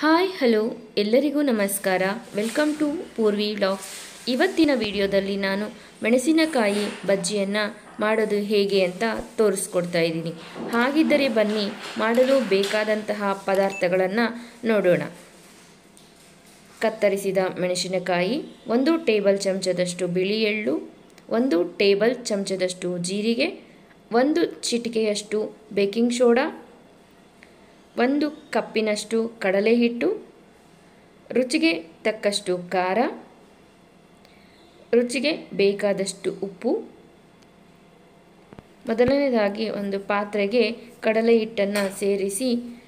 hi hello ಎಲ್ಲರಿಗೂ ನಮಸ್ಕಾರ welcome to Purvi vlogs ಇವತ್ತಿನ ವಿಡಿಯೋದಲ್ಲಿ ನಾನು ಮೆಣಸಿನಕಾಯಿ ಬಜ್ಜಿಯನ್ನು ಮಾಡೋದು ಹೇಗೆ ಅಂತ ತೋರಿಸ್ಕೊಡ್ತಾ ಇದ್ದೀನಿ ಹಾಗಿದ್ದರೆ ಬನ್ನಿ ಮಾಡಲು ಬೇಕಾದಂತಹ ಪದಾರ್ಥಗಳನ್ನು ನೋಡೋಣ ಕತ್ತರಿಸಿದ ಮೆಣಸಿನಕಾಯಿ ಒಂದು ಟೇಬಲ್ ಚಮಚದಷ್ಟು ಬಿಳಿ ಎಳ್ಳು ಒಂದು ಟೇಬಲ್ ಚಮಚದಷ್ಟು ಜೀರಿಗೆ ಒಂದು ಚಿಟಿಕೆಯಷ್ಟು ಬೇಕಿಂಗ್ ಸೋಡಾ ಒಂದು ಕಪ್ಪಿನಷ್ಟು ಕಡಲೆ ಹಿಟ್ಟು ರುಚಿಗೆ ತಕ್ಕಷ್ಟು ಖಾರ ರುಚಿಗೆ ಬೇಕಾದಷ್ಟು ಉಪ್ಪು ಮೊದಲನೇದಾಗಿ ಒಂದು ಪಾತ್ರೆಗೆ ಕಡಲೆ ಹಿಟ್ಟನ್ನು ಸೇರಿಸಿ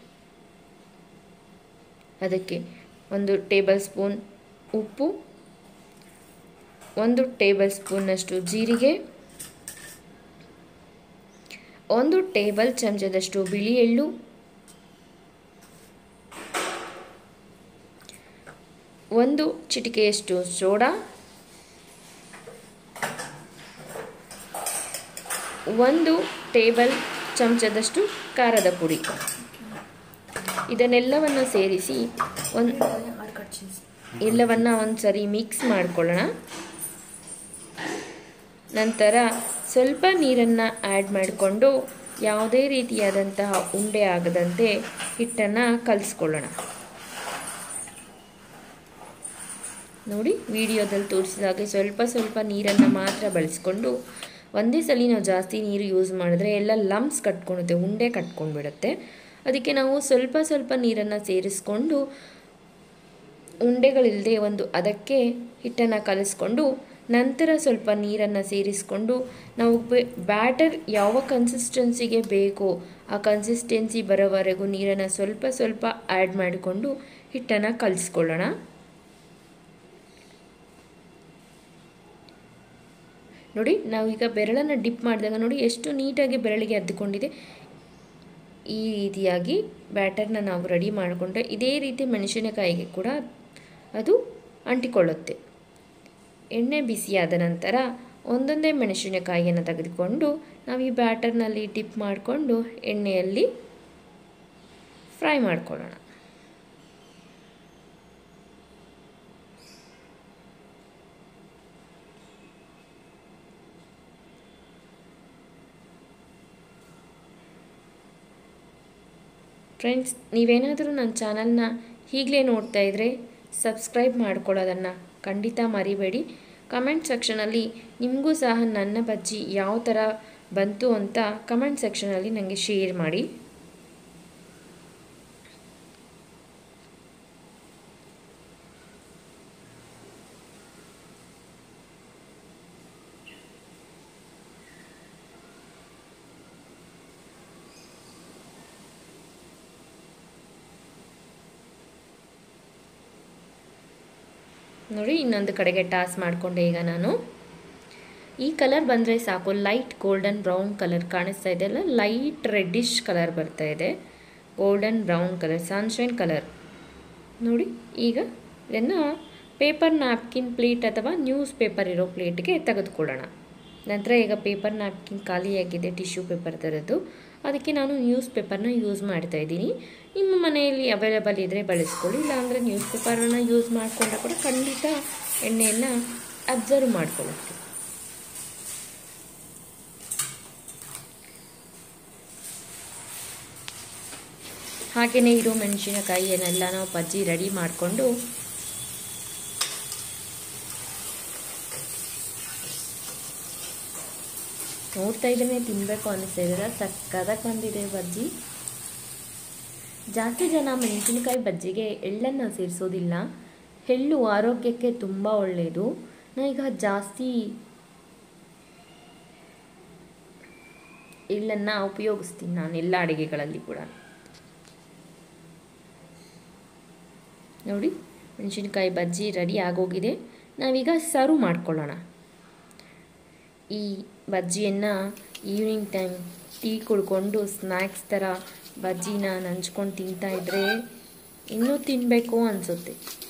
ಅದಕ್ಕೆ ಒಂದು ಟೇಬಲ್ ಸ್ಪೂನ್ ಉಪ್ಪು ಒಂದು ಟೇಬಲ್ ಸ್ಪೂನ್ನಷ್ಟು ಜೀರಿಗೆ ಒಂದು ಟೇಬಲ್ ಚಮಚದಷ್ಟು ಬಿಳಿ ಎಳ್ಳು ಒಂದು ಚಿಟಿಕೆಯಷ್ಟು ಸೋಡಾ ಒಂದು ಟೇಬಲ್ ಚಮಚದಷ್ಟು ಖಾರದ ಪುಡಿ ಇದನ್ನೆಲ್ಲವನ್ನು ಸೇರಿಸಿ ಒಂದು ಎಲ್ಲವನ್ನು ಒಂದು ಸರಿ ಮಿಕ್ಸ್ ಮಾಡ್ಕೊಳ್ಳೋಣ ನಂತರ ಸ್ವಲ್ಪ ನೀರನ್ನು ಆ್ಯಡ್ ಮಾಡಿಕೊಂಡು ಯಾವುದೇ ರೀತಿಯಾದಂತಹ ಉಂಡೆ ಆಗದಂತೆ ಹಿಟ್ಟನ್ನು ಕಲಿಸ್ಕೊಳ್ಳೋಣ ನೋಡಿ ವಿಡಿಯೋದಲ್ಲಿ ತೋರಿಸಿದಾಗೆ ಸ್ವಲ್ಪ ಸ್ವಲ್ಪ ನೀರನ್ನು ಮಾತ್ರ ಬಳಸ್ಕೊಂಡು ಒಂದೇ ಸಲ ನಾವು ಜಾಸ್ತಿ ನೀರು ಯೂಸ್ ಮಾಡಿದ್ರೆ ಎಲ್ಲ ಲಮ್ಸ್ ಕಟ್ಕೊಳುತ್ತೆ ಉಂಡೆ ಕಟ್ಕೊಂಡ್ಬಿಡುತ್ತೆ ಅದಕ್ಕೆ ನಾವು ಸ್ವಲ್ಪ ಸ್ವಲ್ಪ ನೀರನ್ನು ಸೇರಿಸ್ಕೊಂಡು ಉಂಡೆಗಳಿಲ್ಲದೆ ಒಂದು ಅದಕ್ಕೆ ಹಿಟ್ಟನ್ನು ಕಲಿಸ್ಕೊಂಡು ನಂತರ ಸ್ವಲ್ಪ ನೀರನ್ನು ಸೇರಿಸ್ಕೊಂಡು ನಾವು ಬ್ಯಾಟರ್ ಯಾವ ಕನ್ಸಿಸ್ಟೆನ್ಸಿಗೆ ಬೇಕೋ ಆ ಕನ್ಸಿಸ್ಟೆನ್ಸಿ ಬರೋವರೆಗೂ ನೀರನ್ನು ಸ್ವಲ್ಪ ಸ್ವಲ್ಪ ಆ್ಯಡ್ ಮಾಡಿಕೊಂಡು ಹಿಟ್ಟನ್ನು ಕಲಿಸ್ಕೊಳ್ಳೋಣ ನೋಡಿ ನಾವೀಗ ಬೆರಳನ್ನು ಡಿಪ್ ಮಾಡಿದಾಗ ನೋಡಿ ಎಷ್ಟು ನೀಟಾಗಿ ಬೆರಳಿಗೆ ಅದ್ದುಕೊಂಡಿದೆ ಈ ರೀತಿಯಾಗಿ ಬ್ಯಾಟರ್ನ ನಾವು ರೆಡಿ ಮಾಡಿಕೊಂಡ್ರೆ ಇದೇ ರೀತಿ ಮೆಣಸಿನಕಾಯಿಗೆ ಕೂಡ ಅದು ಅಂಟಿಕೊಳ್ಳುತ್ತೆ ಎಣ್ಣೆ ಬಿಸಿಯಾದ ನಂತರ ಒಂದೊಂದೇ ಮೆಣಸಿನಕಾಯಿಯನ್ನು ತೆಗೆದುಕೊಂಡು ನಾವು ಈ ಬ್ಯಾಟರ್ನಲ್ಲಿ ಡಿಪ್ ಮಾಡಿಕೊಂಡು ಎಣ್ಣೆಯಲ್ಲಿ ಫ್ರೈ ಮಾಡ್ಕೊಳ್ಳೋಣ ಫ್ರೆಂಡ್ಸ್ ನೀವೇನಾದರೂ ನನ್ನ ಚಾನಲ್ನ ಈಗಲೇ ನೋಡ್ತಾ ಇದ್ದರೆ ಸಬ್ಸ್ಕ್ರೈಬ್ ಮಾಡ್ಕೊಳ್ಳೋದನ್ನು ಖಂಡಿತ ಮರಿಬೇಡಿ ಕಮೆಂಟ್ ಸೆಕ್ಷನಲ್ಲಿ ನಿಮಗೂ ಸಹ ನನ್ನ ಬಜ್ಜಿ ಯಾವ ಥರ ಬಂತು ಅಂತ ಕಮೆಂಟ್ ಸೆಕ್ಷನಲ್ಲಿ ನನಗೆ ಶೇರ್ ಮಾಡಿ ನೋಡಿ ಇನ್ನೊಂದು ಕಡೆಗೆ ಟಾಸ್ ಮಾಡಿಕೊಂಡೆ ಈಗ ನಾನು ಈ ಕಲರ್ ಬಂದರೆ ಸಾಕು ಲೈಟ್ ಗೋಲ್ಡನ್ ಬ್ರೌನ್ ಕಲರ್ ಕಾಣಿಸ್ತಾ ಇದೆ ಅಲ್ಲ ಲೈಟ್ ರೆಡ್ಡಿಶ್ ಕಲರ್ ಬರ್ತಾ ಇದೆ golden brown colour sunshine colour ನೋಡಿ ಈಗ ಇದನ್ನು ಪೇಪರ್ ನ್ಯಾಪ್ಕಿನ್ ಪ್ಲೇಟ್ ಅಥವಾ ನ್ಯೂಸ್ ಪೇಪರ್ ಇರೋ ಪ್ಲೇಟ್ಗೆ ತೆಗೆದುಕೊಳ್ಳೋಣ ನಂತರ ಈಗ ಪೇಪರ್ ನ್ಯಾಪ್ಕಿನ್ ಖಾಲಿಯಾಗಿದೆ ಟಿಶ್ಯೂ ಪೇಪರ್ ಥರದ್ದು ಅದಕ್ಕೆ ನಾನು ನ್ಯೂಸ್ ಪೇಪರ್ನ ಯೂಸ್ ಮಾಡ್ತಾ ಇದ್ದೀನಿ ನಿಮ್ಮ ಮನೆಯಲ್ಲಿ ಅವೈಲೇಬಲ್ ಇದ್ದರೆ ಬಳಸ್ಕೊಳ್ಳಿ ಇಲ್ಲಾಂದರೆ ನ್ಯೂಸ್ ಪೇಪರನ್ನು ಯೂಸ್ ಮಾಡಿಕೊಂಡ್ರೆ ಕೂಡ ಖಂಡಿತ ಎಣ್ಣೆಯನ್ನು ಅಬ್ಸರ್ವ್ ಮಾಡ್ಕೊಳ್ಳುತ್ತೆ ಹಾಗೆಯೇ ಇರೋ ಮೆಣಸಿನಕಾಯಿಯನ್ನೆಲ್ಲ ನಾವು ಬಜ್ಜಿ ರೆಡಿ ಮಾಡಿಕೊಂಡು ನೋಡ್ತಾ ಇದ್ದೇನೆ ತಿನ್ನಬೇಕು ಅನ್ನಿಸ್ತಾ ಇದ್ದೀರ ಸಕ್ಕದಾಗಿ ಬಂದಿದೆ ಬಜ್ಜಿ ಜಾಸ್ತಿ ಜನ ಮೆಣಸಿನಕಾಯಿ ಬಜ್ಜಿಗೆ ಎಳ್ಳನ್ನು ಸೇರಿಸೋದಿಲ್ಲ ಎಳ್ಳು ಆರೋಗ್ಯಕ್ಕೆ ತುಂಬ ಒಳ್ಳೆಯದು ನಾನೀಗ ಜಾಸ್ತಿ ಎಳ್ಳನ್ನು ಉಪಯೋಗಿಸ್ತೀನಿ ನಾನು ಎಲ್ಲ ಅಡುಗೆಗಳಲ್ಲಿ ಕೂಡ ನೋಡಿ ಮೆಣಸಿನಕಾಯಿ ಬಜ್ಜಿ ರೆಡಿ ಆಗೋಗಿದೆ ನಾವೀಗ ಸರ್ವ್ ಮಾಡ್ಕೊಳ್ಳೋಣ ಈ ಬಜ್ಜಿಯನ್ನು ಈವ್ನಿಂಗ್ ಟೈಮ್ ಟೀ ಕುಡ್ಕೊಂಡು ಸ್ನ್ಯಾಕ್ಸ್ ಥರ ಬಜ್ಜಿನ ನಂಚ್ಕೊಂಡು ತಿಂತಾ ಇದ್ದರೆ ಇನ್ನೂ ತಿನ್ನಬೇಕು ಅನಿಸುತ್ತೆ